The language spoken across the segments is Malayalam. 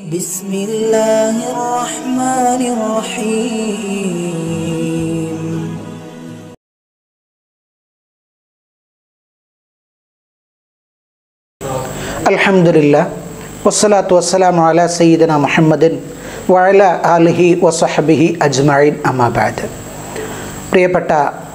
بسم الله الرحمن الرحيم അൽഹംദുലില്ലാ വസ്സലാത്തു വസ്സലാമു അല സയ്യിദന മുഹമ്മദിൻ വഅല ആലിഹി വസഹബിഹി അജ്മഈൻ അമാബാദ് പ്രിയപ്പെട്ട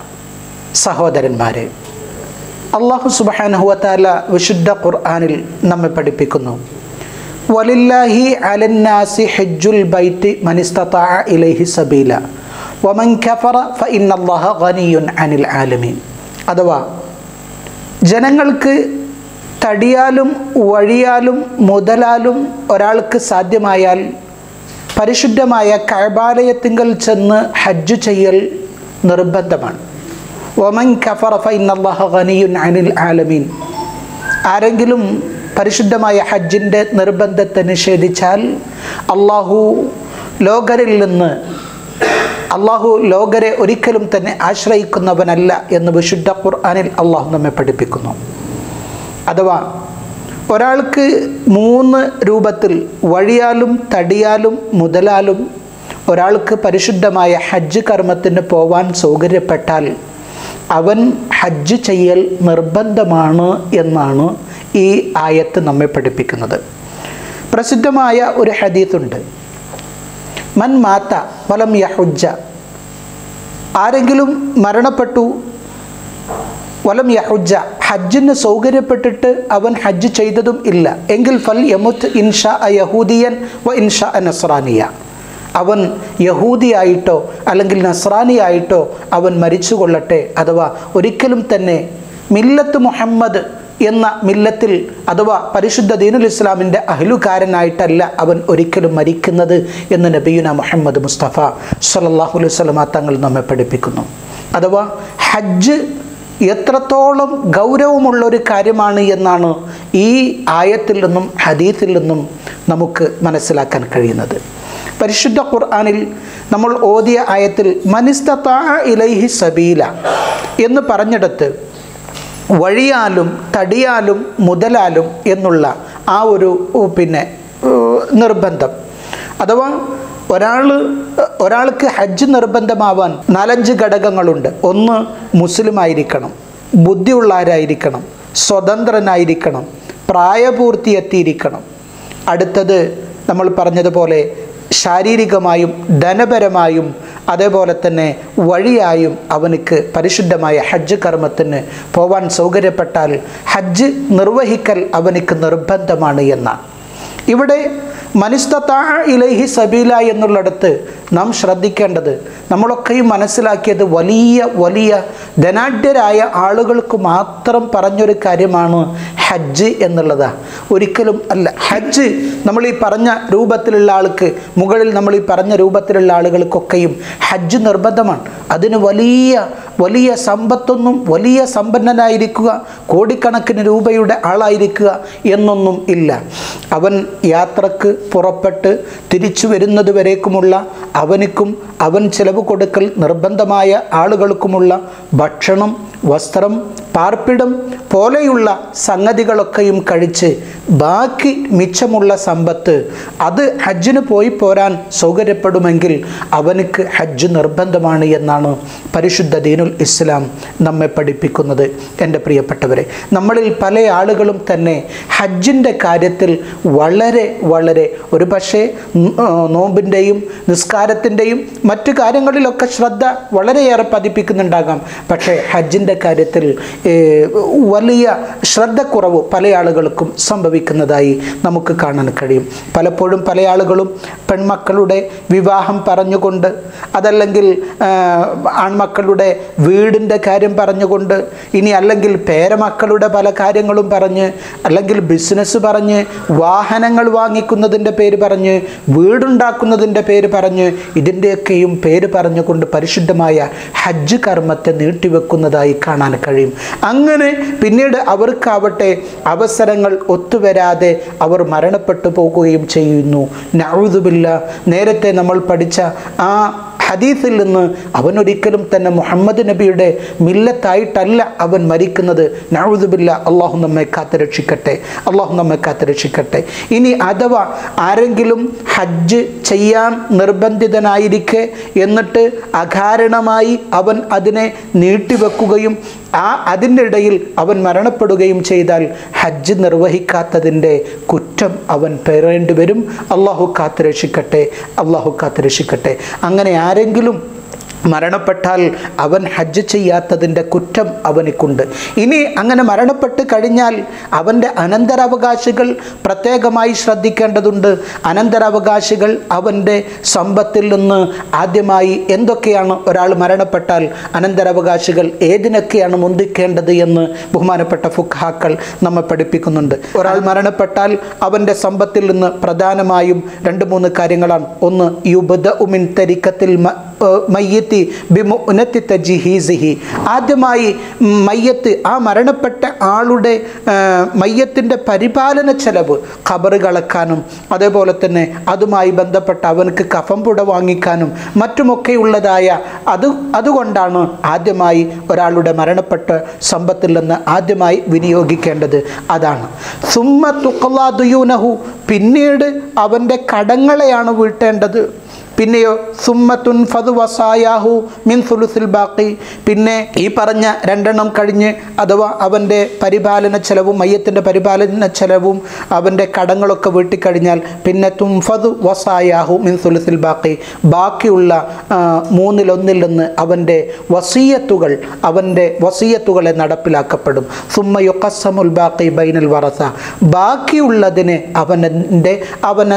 സഹോദരന്മാരെ അള്ളാഹു സുബാനഹുവത്താല വിശുദ്ധ ഖുർആനിൽ നമ്മെ പഠിപ്പിക്കുന്നു വലില്ലാഹി അലന്നാസി ഹജ്ജുൽ ബൈത്തി മനിസ്തതാ ഇലൈഹി സബീല വമൻ കഫറ ഫ ഇന്നല്ലാഹ ഗനിയുൻ അനിൽ ആലമീൻ അഥവാ ജനങ്ങൾക്ക് തടിയാലും വഴിയാലും മുതലാലും ഒരാൾക്ക് സാധ്യമായാൽ പരിശുദ്ധമായ കഴബാലയത്തിങ്കൽ ചെന്ന് ഹജ്ജ് ചെയ്യൽ നിർബന്ധമാണ് ഒമൻ കഫറഫ ഇന്നല്ലാഹ ഖനിയുൻ അനിൽ ആലമീൻ ആരെങ്കിലും പരിശുദ്ധമായ ഹജ്ജിൻ്റെ നിർബന്ധത്തെ നിഷേധിച്ചാൽ അള്ളാഹു ലോകരിൽ നിന്ന് അള്ളാഹു ലോകരെ ഒരിക്കലും തന്നെ ആശ്രയിക്കുന്നവനല്ല എന്ന് വിശുദ്ധ ഖുർആനിൽ അള്ളാഹു നമ്മെ പഠിപ്പിക്കുന്നു അഥവാ ഒരാൾക്ക് മൂന്ന് രൂപത്തിൽ വഴിയാലും തടിയാലും മുതലാലും ഒരാൾക്ക് പരിശുദ്ധമായ ഹജ്ജ് കർമ്മത്തിന് പോവാൻ സൗകര്യപ്പെട്ടാൽ അവൻ ഹജ്ജ് ചെയ്യൽ നിർബന്ധമാണ് എന്നാണ് ഈ ആയത്ത് നമ്മെ പഠിപ്പിക്കുന്നത് പ്രസിദ്ധമായ ഒരു ഹദീത്തുണ്ട് മൻ മാത്ത വലം യഹുജ്ജ ആരെങ്കിലും മരണപ്പെട്ടു വലം യഹുജ്ജ ഹജ്ജിന് സൗകര്യപ്പെട്ടിട്ട് അവൻ ഹജ്ജ് ചെയ്തതും ഇല്ല എങ്കിൽ ഫൽ യമുത്ത് ഇൻഷാ യഹൂദിയൻ വ ഇൻഷാ നസ്രാനിയ അവൻ യഹൂദിയായിട്ടോ അല്ലെങ്കിൽ നസ്രാനിയായിട്ടോ അവൻ മരിച്ചു കൊള്ളട്ടെ അഥവാ ഒരിക്കലും തന്നെ മില്ലത്ത് മുഹമ്മദ് എന്ന മില്ലത്തിൽ അഥവാ പരിശുദ്ധ ദീനുൽ ഇസ്ലാമിൻ്റെ അഹ്ലുകാരനായിട്ടല്ല അവൻ ഒരിക്കലും മരിക്കുന്നത് എന്ന് നബിയുന മുഹമ്മദ് മുസ്തഫ സല്ലാഹു അലൈഹി സ്വലമ തങ്ങൾ നമ്മെ പഠിപ്പിക്കുന്നു അഥവാ ഹജ്ജ് എത്രത്തോളം ഗൗരവമുള്ള ഒരു കാര്യമാണ് എന്നാണ് ഈ ആയത്തിൽ നിന്നും ഹദീത്തിൽ നിന്നും നമുക്ക് മനസ്സിലാക്കാൻ കഴിയുന്നത് പരിശുദ്ധ ഖുർആാനിൽ നമ്മൾ ഓതിയ ആയത്തിൽ മനിസ്തത്താ ഇലൈഹി സബീല എന്ന് പറഞ്ഞിടത്ത് വഴിയാലും തടിയാലും മുതലാലും എന്നുള്ള ആ ഒരു പിന്നെ നിർബന്ധം അഥവാ ഒരാൾ ഒരാൾക്ക് ഹജ്ജ് നിർബന്ധമാവാൻ നാലഞ്ച് ഘടകങ്ങളുണ്ട് ഒന്ന് മുസ്ലിം ആയിരിക്കണം ബുദ്ധിയുള്ളവരായിരിക്കണം സ്വതന്ത്രനായിരിക്കണം പ്രായപൂർത്തി എത്തിയിരിക്കണം അടുത്തത് നമ്മൾ പറഞ്ഞതുപോലെ ശാരീരികമായും ധനപരമായും അതേപോലെ തന്നെ വഴിയായും അവനക്ക് പരിശുദ്ധമായ ഹജ്ജ് കർമ്മത്തിന് പോവാൻ സൗകര്യപ്പെട്ടാൽ ഹജ്ജ് നിർവഹിക്കൽ അവനക്ക് നിർബന്ധമാണ് എന്നാണ് ഇവിടെ മനിസ്തത്താ ഇലൈഹി സബീല എന്നുള്ളിടത്ത് നാം ശ്രദ്ധിക്കേണ്ടത് നമ്മളൊക്കെയും മനസ്സിലാക്കിയത് വലിയ വലിയ ധനാഢ്യരായ ആളുകൾക്ക് മാത്രം പറഞ്ഞൊരു കാര്യമാണ് ഹജ്ജ് എന്നുള്ളതാണ് ഒരിക്കലും അല്ല ഹജ്ജ് നമ്മൾ ഈ പറഞ്ഞ രൂപത്തിലുള്ള ആൾക്ക് മുകളിൽ നമ്മൾ ഈ പറഞ്ഞ രൂപത്തിലുള്ള ആളുകൾക്കൊക്കെയും ഹജ്ജ് നിർബന്ധമാണ് അതിന് വലിയ വലിയ സമ്പത്തൊന്നും വലിയ സമ്പന്നനായിരിക്കുക കോടിക്കണക്കിന് രൂപയുടെ ആളായിരിക്കുക എന്നൊന്നും ഇല്ല അവൻ യാത്രക്ക് പുറപ്പെട്ട് തിരിച്ചു വരുന്നത് വരേക്കുമുള്ള അവനിക്കും അവൻ ചിലവ് കൊടുക്കൽ നിർബന്ധമായ ആളുകൾക്കുമുള്ള ഭക്ഷണം വസ്ത്രം പാർപ്പിടം പോലെയുള്ള സംഗതികളൊക്കെയും കഴിച്ച് ബാക്കി മിച്ചമുള്ള സമ്പത്ത് അത് ഹജ്ജിന് പോയി പോരാൻ സൗകര്യപ്പെടുമെങ്കിൽ അവനക്ക് ഹജ്ജ് നിർബന്ധമാണ് എന്നാണ് പരിശുദ്ധ ദീനുൽ ഇസ്ലാം നമ്മെ പഠിപ്പിക്കുന്നത് എൻ്റെ പ്രിയപ്പെട്ടവരെ നമ്മളിൽ പല ആളുകളും തന്നെ ഹജ്ജിൻ്റെ കാര്യത്തിൽ വളരെ വളരെ ഒരു പക്ഷേ നോമ്പിൻ്റെയും നിസ്കാരത്തിൻ്റെയും മറ്റു കാര്യങ്ങളിലൊക്കെ ശ്രദ്ധ വളരെയേറെ പതിപ്പിക്കുന്നുണ്ടാകാം പക്ഷേ ഹജ്ജിൻ്റെ കാര്യത്തിൽ വലിയ ശ്രദ്ധക്കുറവ് പല ആളുകൾക്കും സംഭവിക്കുന്നതായി നമുക്ക് കാണാൻ കഴിയും പലപ്പോഴും പല ആളുകളും പെൺമക്കളുടെ വിവാഹം പറഞ്ഞുകൊണ്ട് അതല്ലെങ്കിൽ ആൺമക്കളുടെ വീടിൻ്റെ കാര്യം പറഞ്ഞുകൊണ്ട് ഇനി അല്ലെങ്കിൽ പേരമക്കളുടെ പല കാര്യങ്ങളും പറഞ്ഞ് അല്ലെങ്കിൽ ബിസിനസ് പറഞ്ഞ് വാഹനങ്ങൾ വാങ്ങിക്കുന്നതിൻ്റെ പേര് പറഞ്ഞ് വീടുണ്ടാക്കുന്നതിൻ്റെ പേര് പറഞ്ഞ് ഇതിൻ്റെയൊക്കെയും പേര് പറഞ്ഞുകൊണ്ട് പരിശുദ്ധമായ ഹജ്ജ് കർമ്മത്തെ നീട്ടിവെക്കുന്നതായി കാണാൻ കഴിയും അങ്ങനെ പിന്നീട് അവർക്കാവട്ടെ അവസരങ്ങൾ ഒത്തുവരാതെ അവർ മരണപ്പെട്ടു പോകുകയും ചെയ്യുന്നു നഴുതുമില്ല നേരത്തെ നമ്മൾ പഠിച്ച ആ ഹദീസിൽ നിന്ന് അവൻ ഒരിക്കലും തന്നെ മുഹമ്മദ് നബിയുടെ മില്ലത്തായിട്ടല്ല അവൻ മരിക്കുന്നത് നഴുതുബില്ല അള്ളാഹു നമ്മെ കാത്ത് രക്ഷിക്കട്ടെ അള്ളാഹു നമ്മെ കാത്ത് രക്ഷിക്കട്ടെ ഇനി അഥവാ ആരെങ്കിലും ഹജ്ജ് ചെയ്യാൻ നിർബന്ധിതനായിരിക്കെ എന്നിട്ട് അകാരണമായി അവൻ അതിനെ നീട്ടിവെക്കുകയും ആ അതിൻ്റെ ഇടയിൽ അവൻ മരണപ്പെടുകയും ചെയ്താൽ ഹജ്ജ് നിർവഹിക്കാത്തതിൻ്റെ കുറ്റം അവൻ പേറേണ്ടി വരും അള്ളാഹു കാത്തുരക്ഷിക്കട്ടെ അള്ളാഹു കാത്തുരക്ഷിക്കട്ടെ അങ്ങനെ ആരെങ്കിലും മരണപ്പെട്ടാൽ അവൻ ഹജ്ജ് ചെയ്യാത്തതിൻ്റെ കുറ്റം അവനിക്കുണ്ട് ഇനി അങ്ങനെ മരണപ്പെട്ട് കഴിഞ്ഞാൽ അവൻ്റെ അനന്തരാവകാശികൾ പ്രത്യേകമായി ശ്രദ്ധിക്കേണ്ടതുണ്ട് അനന്തരാവകാശികൾ അവൻ്റെ സമ്പത്തിൽ നിന്ന് ആദ്യമായി എന്തൊക്കെയാണ് ഒരാൾ മരണപ്പെട്ടാൽ അനന്തരാവകാശികൾ ഏതിനൊക്കെയാണ് മുന്തിക്കേണ്ടത് എന്ന് ബഹുമാനപ്പെട്ട ഫുഖാക്കൾ നമ്മെ പഠിപ്പിക്കുന്നുണ്ട് ഒരാൾ മരണപ്പെട്ടാൽ അവൻ്റെ സമ്പത്തിൽ നിന്ന് പ്രധാനമായും രണ്ട് മൂന്ന് കാര്യങ്ങളാണ് ഒന്ന് യുബദ ഉമിൻ തരിക്കത്തിൽ മ ഏഹ് മയ്യത്തി ബിമുനത്തി തജിഹീസിഹി ആദ്യമായി മയ്യത്ത് ആ മരണപ്പെട്ട ആളുടെ ഏഹ് മയ്യത്തിൻ്റെ പരിപാലന ചെലവ് ഖബറ് കളക്കാനും അതേപോലെ തന്നെ അതുമായി ബന്ധപ്പെട്ട അവനക്ക് കഫം പുട വാങ്ങിക്കാനും മറ്റുമൊക്കെയുള്ളതായ അത് അതുകൊണ്ടാണ് ആദ്യമായി ഒരാളുടെ മരണപ്പെട്ട സമ്പത്തിൽ നിന്ന് ആദ്യമായി വിനിയോഗിക്കേണ്ടത് അതാണ് സുമ്മ തുക്കലാദുയൂനഹു പിന്നീട് അവൻ്റെ കടങ്ങളെയാണ് വീട്ടേണ്ടത് പിന്നെയോ സുമ്മത്തുൻ ഫതു വസായാഹു മിൻ സുലുസിൽ ബാക്കി പിന്നെ ഈ പറഞ്ഞ രണ്ടെണ്ണം കഴിഞ്ഞ് അഥവാ അവൻ്റെ പരിപാലന ചെലവും മയ്യത്തിൻ്റെ പരിപാലന ചെലവും അവൻ്റെ കടങ്ങളൊക്കെ വീട്ടിക്കഴിഞ്ഞാൽ പിന്നെ തുംഫതു വസായാഹു മിൻ സുലുസിൽ ബാക്കി ബാക്കിയുള്ള ആ, മൂന്നിലൊന്നിൽ നിന്ന് അവൻ്റെ വസീയത്തുകൾ അവൻ്റെ വസീയത്തുകളെ നടപ്പിലാക്കപ്പെടും സുമ്മ യുക്കസമുൽ ബാക്കി ബൈനൽ വറസ ബാക്കിയുള്ളതിന് അവൻ്റെ അവന്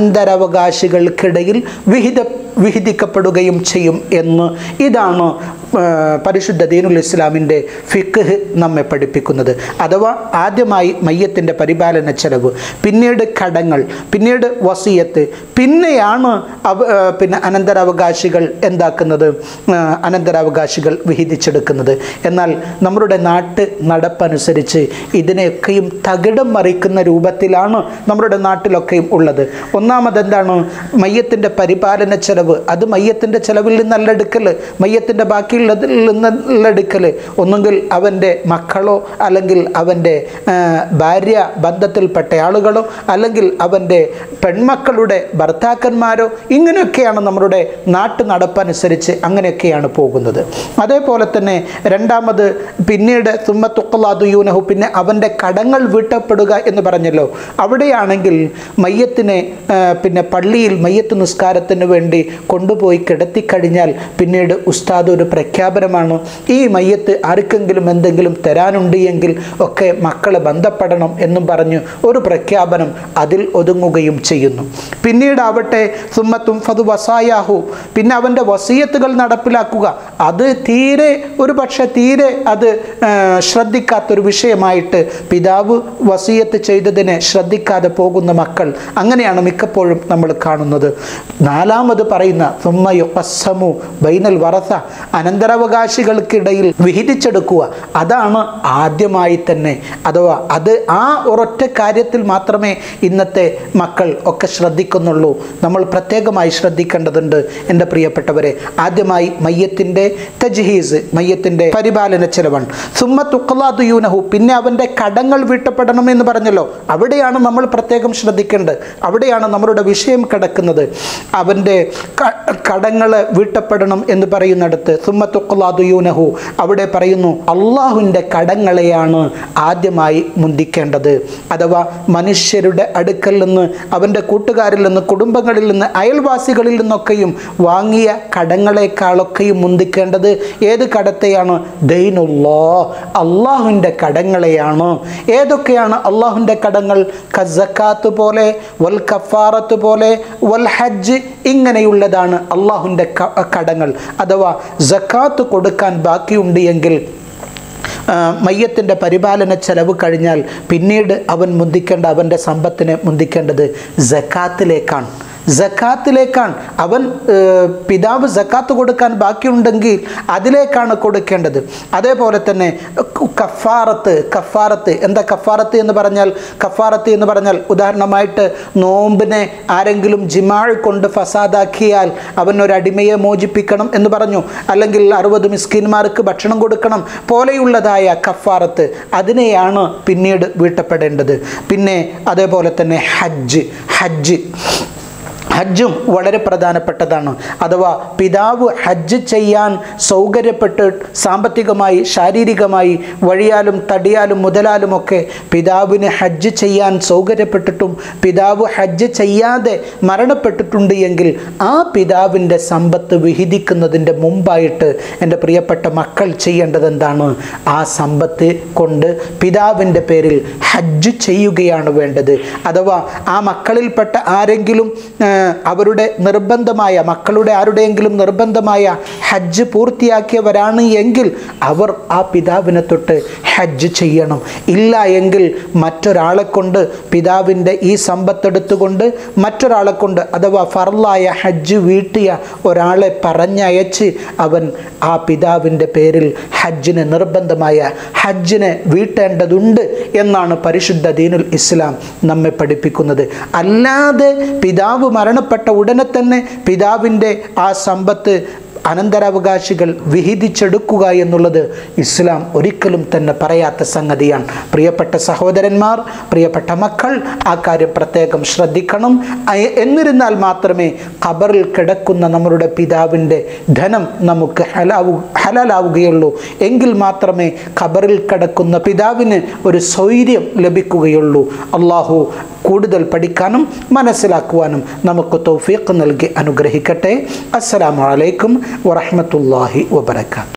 അനന്തരാവകാശികൾക്കിടയിൽ വിഹിത വിഹിതിക്കപ്പെടുകയും ചെയ്യും എന്ന് ഇതാണ് ആ, പരിശുദ്ധ ദീനുൽ ഇസ്ലാമിൻ്റെ ഫിഖ് നമ്മെ പഠിപ്പിക്കുന്നത് അഥവാ ആദ്യമായി മയ്യത്തിൻ്റെ പരിപാലന ചെലവ് പിന്നീട് കടങ്ങൾ പിന്നീട് വസീയത്ത് പിന്നെയാണ് അവ ആ, പിന്നെ അനന്തരാവകാശികൾ എന്താക്കുന്നത് ആ, അനന്തരാവകാശികൾ വിഹിതിച്ചെടുക്കുന്നത് എന്നാൽ നമ്മുടെ നാട്ട് നടപ്പനുസരിച്ച് ഇതിനെയൊക്കെയും തകിടം മറിക്കുന്ന രൂപത്തിലാണ് നമ്മുടെ നാട്ടിലൊക്കെയും ഉള്ളത് ഒന്നാമത് എന്താണ് മയ്യത്തിൻ്റെ പരിപാലന ചെലവ് അത് മയ്യത്തിൻ്റെ ചെലവിൽ നിന്നല്ല എടുക്കൽ മയ്യത്തിൻ്റെ ബാക്കിയുള്ളതിൽ നിന്നുള്ള എടുക്കൽ ഒന്നുകിൽ അവൻ്റെ മക്കളോ അല്ലെങ്കിൽ അവൻ്റെ ആ, ഭാര്യ ബന്ധത്തിൽപ്പെട്ട ആളുകളോ അല്ലെങ്കിൽ അവൻ്റെ പെൺമക്കളുടെ ഭർത്താക്കന്മാരോ ഇങ്ങനെയൊക്കെയാണ് നമ്മുടെ നാട്ടു നടപ്പനുസരിച്ച് അങ്ങനെയൊക്കെയാണ് പോകുന്നത് അതേപോലെ തന്നെ രണ്ടാമത് പിന്നീട് തുമ്മത്തുക്കലാദു യൂനഹു പിന്നെ അവൻ്റെ കടങ്ങൾ വീട്ടപ്പെടുക എന്ന് പറഞ്ഞല്ലോ അവിടെയാണെങ്കിൽ മയ്യത്തിനെ ആ, പിന്നെ പള്ളിയിൽ മയ്യത്ത് നിസ്കാരത്തിന് വേണ്ടി കൊണ്ടുപോയി കിടത്തിക്കഴിഞ്ഞാൽ പിന്നീട് ഉസ്താദ് ഒരു പ്രഖ്യാപനമാണ് ഈ മയ്യത്ത് ആർക്കെങ്കിലും എന്തെങ്കിലും തരാനുണ്ട് എങ്കിൽ ഒക്കെ മക്കളെ ബന്ധപ്പെടണം എന്നും പറഞ്ഞു ഒരു പ്രഖ്യാപനം അതിൽ ഒതുങ്ങുകയും ചെയ്യുന്നു പിന്നീട് ആവട്ടെ സുമ്മത്തും ഫതു വസായാഹു പിന്നെ അവൻ്റെ വസീയത്തുകൾ നടപ്പിലാക്കുക അത് തീരെ ഒരു പക്ഷേ തീരെ അത് ആ, ശ്രദ്ധിക്കാത്തൊരു വിഷയമായിട്ട് പിതാവ് വസീയത്ത് ചെയ്തതിനെ ശ്രദ്ധിക്കാതെ പോകുന്ന മക്കൾ അങ്ങനെയാണ് മിക്കപ്പോഴും നമ്മൾ കാണുന്നത് നാലാമത് പറയുന്ന സുമ്മയുസമു ബൈനൽ വറസ അനന്തരാവകാശികൾക്കിടയിൽ വിഹിതിച്ചെടുക്കുക അതാണ് ആദ്യമായി തന്നെ അഥവാ അത് ആ ഒരൊറ്റ കാര്യത്തിൽ മാത്രമേ ഇന്നത്തെ മക്കൾ ഒക്കെ ശ്രദ്ധിക്കുന്നുള്ളൂ നമ്മൾ പ്രത്യേകമായി ശ്രദ്ധിക്കേണ്ടതുണ്ട് എൻ്റെ പ്രിയപ്പെട്ടവരെ ആദ്യമായി മയ്യത്തിൻ്റെ തജ്ഹീസ് മയ്യത്തിൻ്റെ പരിപാലന ചെലവാണ് സുമ്മ തുക്കലാദു യൂനഹു പിന്നെ അവൻ്റെ കടങ്ങൾ വീട്ടപ്പെടണം എന്ന് പറഞ്ഞല്ലോ അവിടെയാണ് നമ്മൾ പ്രത്യേകം ശ്രദ്ധിക്കേണ്ടത് അവിടെയാണ് നമ്മളുടെ വിഷയം കിടക്കുന്നത് അവൻ്റെ കടങ്ങൾ വീട്ടപ്പെടണം എന്ന് പറയുന്നിടത്ത് സുമ്മ തുക്കലാദു യൂനഹു അവിടെ പറയുന്നു അള്ളാഹുവിൻ്റെ കടങ്ങളെയാണ് ആദ്യമായി മുന്തിക്കേണ്ടത് അഥവാ മനുഷ്യരുടെ അടുക്കൽ നിന്ന് അവൻ്റെ കൂട്ടുകാരിൽ നിന്ന് കുടുംബങ്ങളിൽ നിന്ന് അയൽവാസികളിൽ നിന്നൊക്കെയും വാങ്ങിയ കടങ്ങളെക്കാളൊക്കെയും മുന്തിക്കേണ്ടത് ഏത് കടത്തെയാണ് ദൈനുള്ളോ അള്ളാഹുവിൻ്റെ കടങ്ങളെയാണ് ഏതൊക്കെയാണ് അള്ളാഹുവിൻ്റെ കടങ്ങൾ കസക്കാത്ത് പോലെ വൽ കഫാറത്ത് പോലെ വൽ ഹജ്ജ് ഇങ്ങനെയുള്ളതാണ് അള്ളാഹുവിൻ്റെ കടങ്ങൾ അഥവാ ജക്കാത്ത് കൊടുക്കാൻ ബാക്കിയുണ്ട് എങ്കിൽ ആ, മയ്യത്തിൻ്റെ പരിപാലന ചെലവ് കഴിഞ്ഞാൽ പിന്നീട് അവൻ മുന്തിക്കേണ്ട അവൻ്റെ സമ്പത്തിനെ മുന്തിക്കേണ്ടത് ജക്കാത്തിലേക്കാണ് ജക്കാത്തിലേക്കാണ് അവൻ ഏർ, പിതാവ് ജക്കാത്ത് കൊടുക്കാൻ ബാക്കിയുണ്ടെങ്കിൽ അതിലേക്കാണ് കൊടുക്കേണ്ടത് അതേപോലെ തന്നെ ക- കഫാറത്ത് കഫാറത്ത് എന്താ കഫാറത്ത് എന്ന് പറഞ്ഞാൽ കഫാറത്ത് എന്ന് പറഞ്ഞാൽ ഉദാഹരണമായിട്ട് നോമ്പിനെ ആരെങ്കിലും ജിമാഴ് കൊണ്ട് ഫസാദാക്കിയാൽ അവൻ ഒരു അടിമയെ മോചിപ്പിക്കണം എന്ന് പറഞ്ഞു അല്ലെങ്കിൽ അറുപത് മിസ്കിന്മാർക്ക് ഭക്ഷണം കൊടുക്കണം പോലെയുള്ളതായ കഫാറത്ത് അതിനെയാണ് പിന്നീട് വീട്ടപ്പെടേണ്ടത് പിന്നെ അതേപോലെ തന്നെ ഹജ്ജ് ഹജ്ജ് ഹജ്ജും വളരെ പ്രധാനപ്പെട്ടതാണ് അഥവാ പിതാവ് ഹജ്ജ് ചെയ്യാൻ സൗകര്യപ്പെട്ട് സാമ്പത്തികമായി ശാരീരികമായി വഴിയാലും തടിയാലും മുതലാലുമൊക്കെ പിതാവിന് ഹജ്ജ് ചെയ്യാൻ സൗകര്യപ്പെട്ടിട്ടും പിതാവ് ഹജ്ജ് ചെയ്യാതെ മരണപ്പെട്ടിട്ടുണ്ട് എങ്കിൽ ആ പിതാവിൻ്റെ സമ്പത്ത് വിഹിതിക്കുന്നതിൻ്റെ മുമ്പായിട്ട് എൻ്റെ പ്രിയപ്പെട്ട മക്കൾ ചെയ്യേണ്ടത് എന്താണ് ആ സമ്പത്ത് കൊണ്ട് പിതാവിൻ്റെ പേരിൽ ഹജ്ജ് ചെയ്യുകയാണ് വേണ്ടത് അഥവാ ആ മക്കളിൽപ്പെട്ട ആരെങ്കിലും ആ, അവരുടെ നിർബന്ധമായ മക്കളുടെ ആരുടെയെങ്കിലും നിർബന്ധമായ ഹജ്ജ് പൂർത്തിയാക്കിയവരാണ് എങ്കിൽ അവർ ആ പിതാവിനെ തൊട്ട് ഹജ്ജ് ചെയ്യണം ഇല്ല എങ്കിൽ മറ്റൊരാളെ കൊണ്ട് പിതാവിൻ്റെ ഈ സമ്പത്തെടുത്തുകൊണ്ട് മറ്റൊരാളെ കൊണ്ട് അഥവാ ഫർലായ ഹജ്ജ് വീട്ടിയ ഒരാളെ പറഞ്ഞയച്ച് അവൻ ആ പിതാവിൻ്റെ പേരിൽ ഹജ്ജിന് നിർബന്ധമായ ഹജ്ജിനെ വീട്ടേണ്ടതുണ്ട് എന്നാണ് പരിശുദ്ധ ദീനുൽ ഇസ്ലാം നമ്മെ പഠിപ്പിക്കുന്നത് അല്ലാതെ പിതാവ് മരണപ്പെട്ട ഉടനെ തന്നെ പിതാവിൻ്റെ ആ സമ്പത്ത് അനന്തരാവകാശികൾ വിഹിതിച്ചെടുക്കുക എന്നുള്ളത് ഇസ്ലാം ഒരിക്കലും തന്നെ പറയാത്ത സംഗതിയാണ് പ്രിയപ്പെട്ട സഹോദരന്മാർ പ്രിയപ്പെട്ട മക്കൾ ആ കാര്യം പ്രത്യേകം ശ്രദ്ധിക്കണം അയ- എന്നിരുന്നാൽ മാത്രമേ ഖബറിൽ കിടക്കുന്ന നമ്മളുടെ പിതാവിൻ്റെ ധനം നമുക്ക് ഹലാവു ഹലാലാവുകയുള്ളൂ എങ്കിൽ മാത്രമേ ഖബറിൽ കിടക്കുന്ന പിതാവിന് ഒരു സൗര്യം ലഭിക്കുകയുള്ളൂ അള്ളാഹു കൂടുതൽ പഠിക്കാനും മനസ്സിലാക്കുവാനും നമുക്ക് തൗഫീഖ് നൽകി അനുഗ്രഹിക്കട്ടെ അസ്സലാമു അലൈക്കും വറഹ്മത്തുള്ളാഹി വബറകാതുഹു